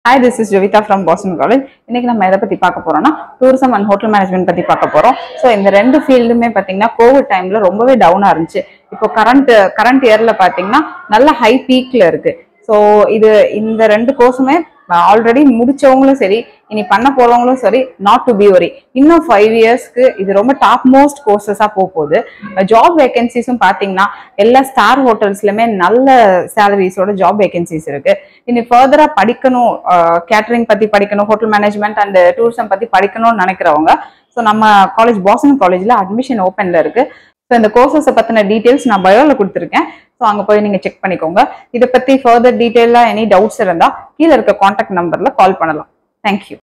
hi this is Jovita from Boston college இன்னைக்கு நம்ம எதை பத்தி பார்க்க போறோம்னா டூரிசம் அண்ட் ஹோட்டல் மேனேஜ்மெண்ட் பத்தி பார்க்க போறோம் ஸோ இந்த ரெண்டு ஃபீல்டுமே பார்த்தீங்கன்னா கோவிட் டைம்ல ரொம்பவே டவுனா இருந்துச்சு இப்போ கரண்ட் கரண்ட் இயர்ல பார்த்தீங்கன்னா நல்ல ஹை பீக்ல இருக்கு ஸோ இது இந்த ரெண்டு கோர்ஸுமே ஆல்ரெடி முடிச்சவங்களும் சரி இனி பண்ண போறவங்களும் சரி நாட் டு பி ஒரி இன்னும் ஃபைவ் இயர்ஸ்க்கு இது ரொம்ப டாப் மோஸ்ட் கோர்சஸா போக போகுது ஜாப் வேகன்சிஸும் பார்த்தீங்கன்னா எல்லா ஸ்டார் ஹோட்டல்ஸ்லயுமே நல்ல சேலரிஸோட ஜாப் வேகன்சிஸ் இருக்கு இனி ஃபர்தரா படிக்கணும் கேட்டரிங் பத்தி படிக்கணும் ஹோட்டல் மேனேஜ்மெண்ட் அண்ட் டூரிசம் பத்தி படிக்கணும்னு நினைக்கிறவங்க ஸோ நம்ம காலேஜ் பாசன் காலேஜ்ல அட்மிஷன் ஓப்பன்ல இருக்கு ஸோ இந்த கோர்சஸை பத்தின டீடைல்ஸ் நான் பயோல கொடுத்துருக்கேன் ஸோ அங்கே போய் நீங்க செக் பண்ணிக்கோங்க இதை பத்தி ஃபர்தர் டீட்டெயிலாக எனி டவுட்ஸ் இருந்தால் கீழே இருக்க காண்டாக்ட் நம்பர்ல கால் பண்ணலாம் தேங்க்யூ